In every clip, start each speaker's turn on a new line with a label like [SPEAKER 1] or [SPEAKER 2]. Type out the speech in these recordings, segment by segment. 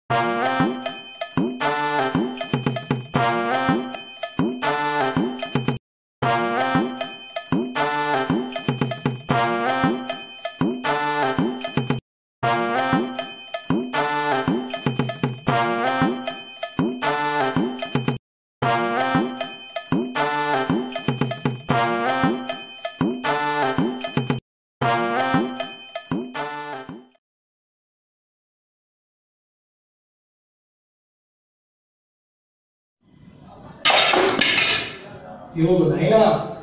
[SPEAKER 1] Yo Naina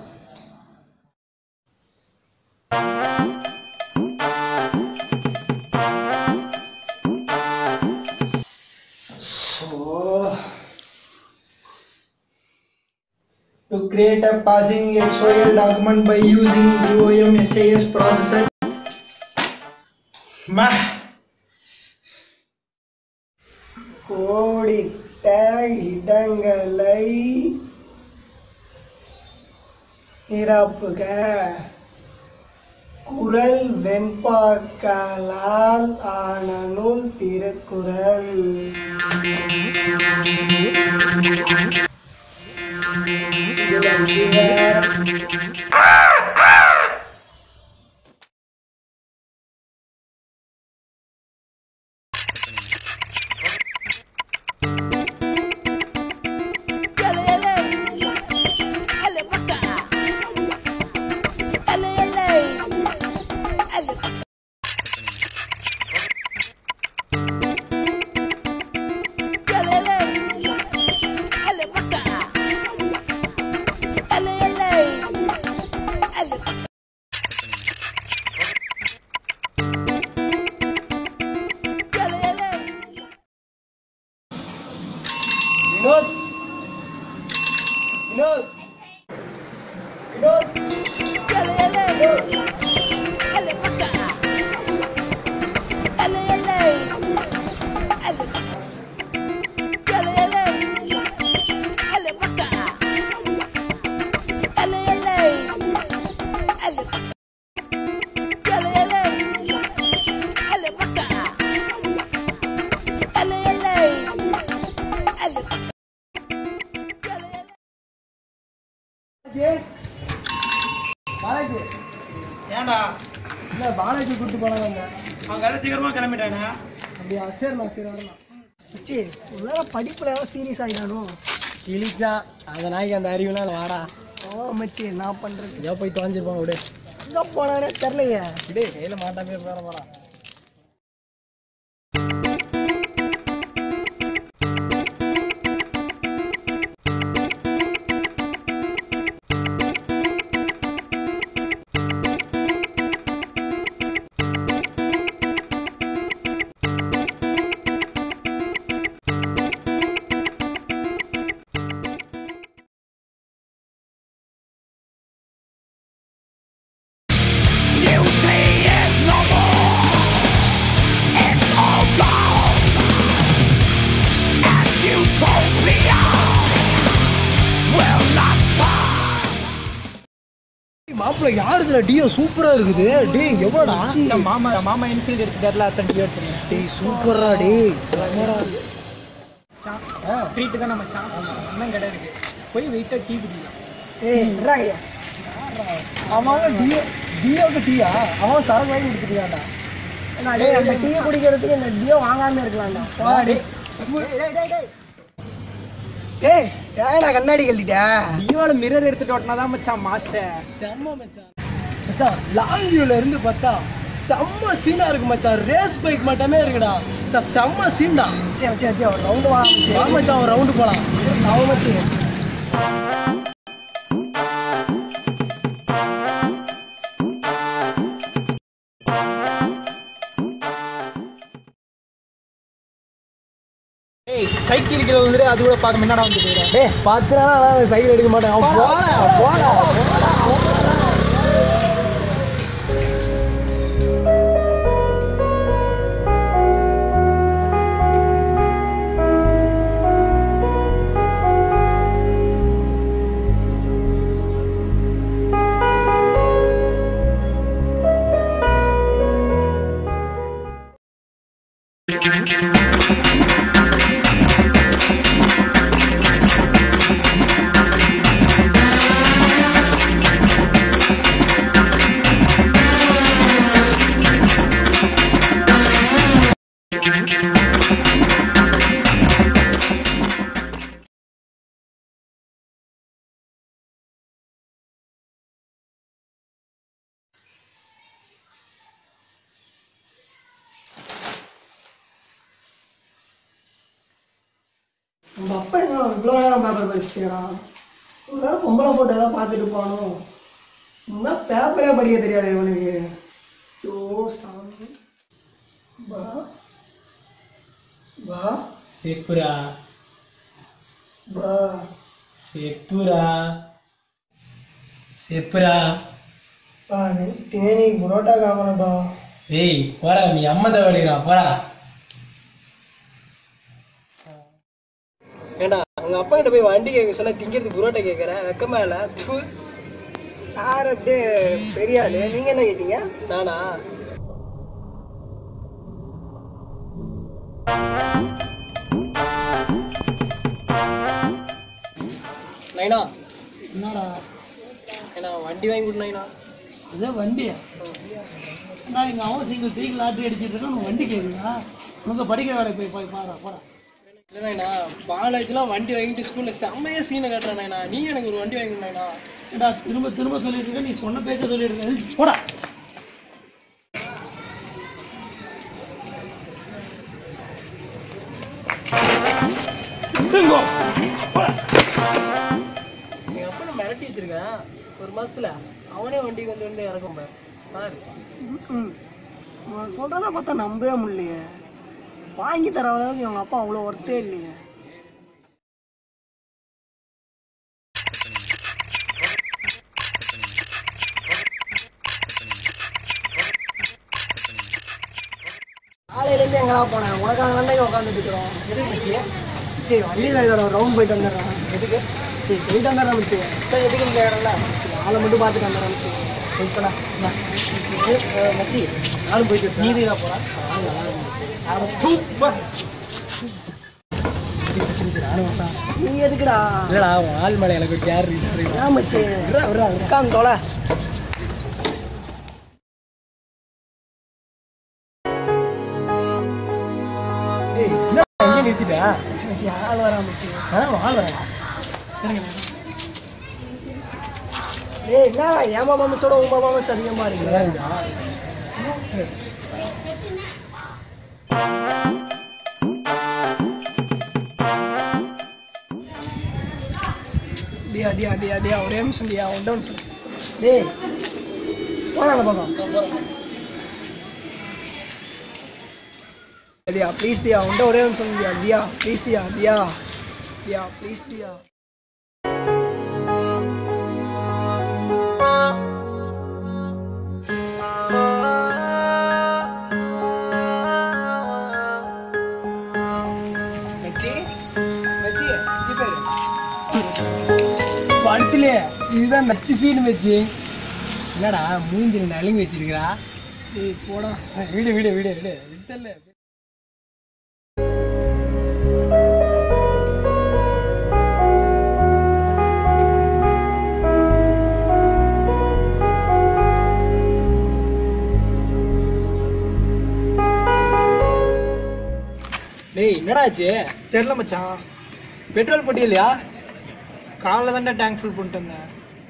[SPEAKER 2] To create a passing XYL document by using DOM SAS processor. Ma. கோடிட்ட இடங்களை நிரப்புக குரல் வெண்பாக்களால் ஆன நூல் திருக்குறள் வினோத் வினோத் வினோத் பாலாஜி பாலாஜி
[SPEAKER 1] ஏன்டா
[SPEAKER 2] இல்ல பாலாஜி கூட்டு போனாங்க
[SPEAKER 1] அவங்க எல்லாம் சீக்கிரமா கிளம்பிட்டானே
[SPEAKER 2] அப்படியா சரிண்ணா சரி வரலாம் மச்சி ஒருவேளை படிப்புல ஏதாவது சீரியஸ் ஆகிடானோ
[SPEAKER 1] கிழிச்சான் அந்த நாய்க்கு அந்த அறிவுலாம் வாடா
[SPEAKER 2] ஓ மச்சி நான் பண்றது
[SPEAKER 1] ஏன் போய் தொலைஞ்சிருப்பான் விடு
[SPEAKER 2] எங்க போனானே தெரியலையே
[SPEAKER 1] விடு கையில மாட்டாமே போற போறான்
[SPEAKER 2] மாப்பிள்ள யாரு இதுல டியோ சூப்பரா இருக்குது டேய் எவ்வளோடா
[SPEAKER 1] மாமா மாமா இன்ஃபீல்ட் எடுத்துட்டார்ல அத்தனை டியோ எடுத்துங்க
[SPEAKER 2] டேய் சூப்பரா டேய் செம்மடா.
[SPEAKER 1] ட்ரீட்டு தான் நம்ம சான் அண்ணன் கடை இருக்கு போய் வெயிட்டா டீ குடிக்கலாம்
[SPEAKER 2] ஏய் இறாங்க அவன் டியோ டியோக்கு டீயா அவன் சரக்கு வாங்கி கொடுத்துட்டியாடா டேய் அந்த டீ குடிக்கிறதுக்கு இந்த டியோ வாங்காம இருக்கலாம்டா போடா டேய் டேய் டேய் டேய் டேய் ஏன்டா கண்ணாடி கழட்டிட்ட
[SPEAKER 1] டியோல மிரர் எடுத்துட்டு ஓட்டினா தான் மச்சான் மாச
[SPEAKER 2] செம்ம மச்சான் மச்சான் லாங் வியூல இருந்து பார்த்தா செம்ம சீனா இருக்கு மச்சான் ரேஸ் பைக் மட்டுமே இருக்குடா இந்த செம்ம சீன்டா சரி சரி சரி ஒரு ரவுண்டு வா வா மச்சான் ஒரு ரவுண்டு போலாம் அவன் மச்சி
[SPEAKER 1] ஏய் சைக்கிள் கிலோ வந்து அது கூட பார்க்க முன்னாடி வந்து போயிடும்
[SPEAKER 2] டேய் பத்து நாளா சைக்கிள் எடுக்க மாட்டேன் அவன் போடா போடா
[SPEAKER 3] Thank
[SPEAKER 2] உங்க அப்பா என்ன இவ்வளோ நேரம் பேப்பர் படிச்சுக்கிறான் இவ்வளோ பொம்பளை போட்டு ஏதாவது பார்த்துட்டு போகணும் இன்னும் பேப்பரே படிக்க தெரியாது இவனுக்கு ஐயோ சாமி வா வா
[SPEAKER 1] செப்புரா
[SPEAKER 2] வா
[SPEAKER 1] செப்புரா செப்புரா
[SPEAKER 2] பா தேனி புரோட்டா காமனப்பா
[SPEAKER 1] ஏய் போடா நீ அம்மா தவடிக்கிறா போடா
[SPEAKER 2] ஏண்டா உங்க அப்பா கிட்ட போய் வண்டி கேட்க சொன்னா திங்கிறதுக்கு புரோட்டா கேட்குறேன் வெக்கமா இல்லை சார் அப்படியே பெரிய ஆளு நீங்க என்ன கேட்டீங்க நானா நைனா
[SPEAKER 1] என்னடா
[SPEAKER 2] ஏன்னா வண்டி வாங்கி கொடு நைனா
[SPEAKER 1] இதே வண்டியா நான் எங்கள் அவன் சிங்கிள் சைக்கிள் லாட்ரி அடிச்சிட்டு இருக்கேன் உனக்கு வண்டி கேட்குறா உனக்கு படிக்கிற வேலைக்கு போய் போய் பாடா போடா
[SPEAKER 2] இல்லைண்ணா பாலாஜிலாம் வண்டி வாங்கிட்டு ஸ்கூல்ல செம்மையா சீனை கட்டுறானேண்ணா நீ எனக்கு ஒரு வண்டி வாங்கி கொடுண்ணா
[SPEAKER 1] ஏடா திரும்ப திரும்ப சொல்லிட்டு இருக்க நீ சொன்ன பேச்ச சொல்லிட்டு இருக்க போடா விடுங்கோ. போடா.
[SPEAKER 2] எங்க அப்பா நான் மிரட்டி வச்சிருக்கேன் ஒரு மாசத்துல அவனே வண்டி கொண்டு வந்து இறக்கும் பாரு. பாரு சொல்றதா பார்த்தா நம்பவே முடியலையே வாங்கி தர அளவுக்கு எங்க அப்பா அவ்வளோ ஒர்த்தே இல்லையே காலையிலேருந்து எங்கடா போனேன் உனக்காக தான் இங்கே உட்காந்துட்டு இருக்கிறோம் எதுக்கு சரி வண்டி இதோட ரவுண்ட் போயிட்டு வந்துடுறேன் எதுக்கு சரி போயிட்டு வந்துடுறேன் மிச்சு இப்போ எதுக்கு இந்த இடம்ல ஆளை மட்டும் பார்த்துட்டு வந்துடுறேன் மிச்சு போய்ப்படா மச்சி நானும் போயிட்டு நீ தான் போகிறேன் நீ எதுக்குடா
[SPEAKER 1] இல்லடா உன் ஆள் மேலே எனக்கு கேர்
[SPEAKER 2] ஏன் மச்சி உட்காந்து தொலை
[SPEAKER 1] எங்கே நிறுத்திட்டா
[SPEAKER 2] மச்சி மச்சி ஆள் வரா மச்சி
[SPEAKER 1] ஆ ஆள் வரேன்
[SPEAKER 2] ஏய் என்ன என் பாபா மச்சோட உன் பாபா மச்சு அதிகமா இருக்கு டியா டியா டியா டியா ஒரே நிமிஷம் டியா ஒன்றே நிமிஷம் டேய் போடா அந்த பக்கம் டியா ப்ளீஸ் டியா ஒன்றே ஒரே நிமிஷம் டியா டியா ப்ளீஸ் டியா டியா டியா ப்ளீஸ் டியா மச்சி மச்சி இங்க பாரு
[SPEAKER 1] படத்துல இதுதான் நச்சு சீன் வச்சு என்னடா மூஞ்சில நலுங்கு வச்சிருக்கிறா
[SPEAKER 2] ஏய் போடா
[SPEAKER 1] வீடு வீடு வீடு வீடு விட்டல டேய் என்னடா ஆச்சு
[SPEAKER 2] தெரியல மச்சான்
[SPEAKER 1] பெட்ரோல் போட்டி இல்லையா காலைல தான்டா டேங்க் ஃபுல் பண்ணிட்டு வந்தேன்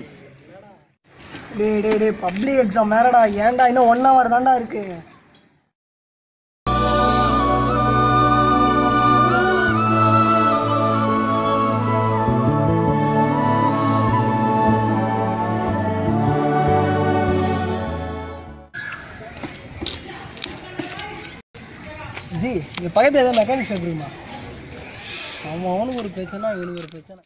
[SPEAKER 2] டேய் டேய் டேய் பப்ளிக் எக்ஸாம் வேறடா ஏன்டா இன்னும் ஒன் ஹவர் தான்டா இருக்கு
[SPEAKER 1] ஜி இங்க பக்கத்துல ஏதாவது மெக்கானிக் ஷாப் இருக்குமா அவன் அவனுக்கு ஒரு பிரச்சனை இவனுக்கு ஒரு பிரச்சனை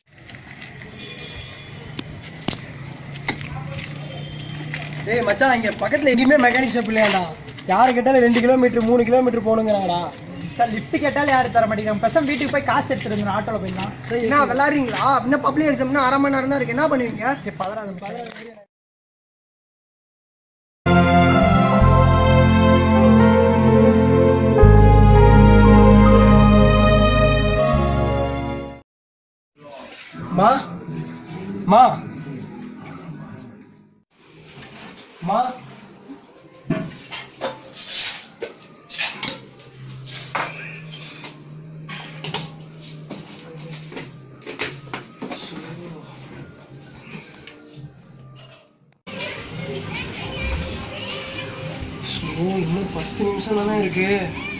[SPEAKER 2] டேய் மச்சான் இங்க பக்கத்துல எங்கேயுமே மெக்கானிக் ஷாப் இல்லையாடா யாரு கேட்டாலும் ரெண்டு கிலோமீட்டர் மூணு கிலோமீட்டர் போகணுங்கிறாங்கடா
[SPEAKER 1] சார் லிஃப்ட் கேட்டாலும் யாரும் தர மாட்டேங்கிறாங்க பெசம் வீட்டுக்கு போய் காசு எடுத்துட்டு வந்து ஆட்டோல போயிடலாம்
[SPEAKER 2] என்ன விளாடுறீங்களா இன்னும் பப்ளிக் எக்ஸாம்னா அரை மணி நேரம் தான் இருக்கு என்ன பண்ணுவீங்க
[SPEAKER 1] சரி பதினாறு மா மா மா
[SPEAKER 2] ஆப்ஷன்ல தான் இருக்கு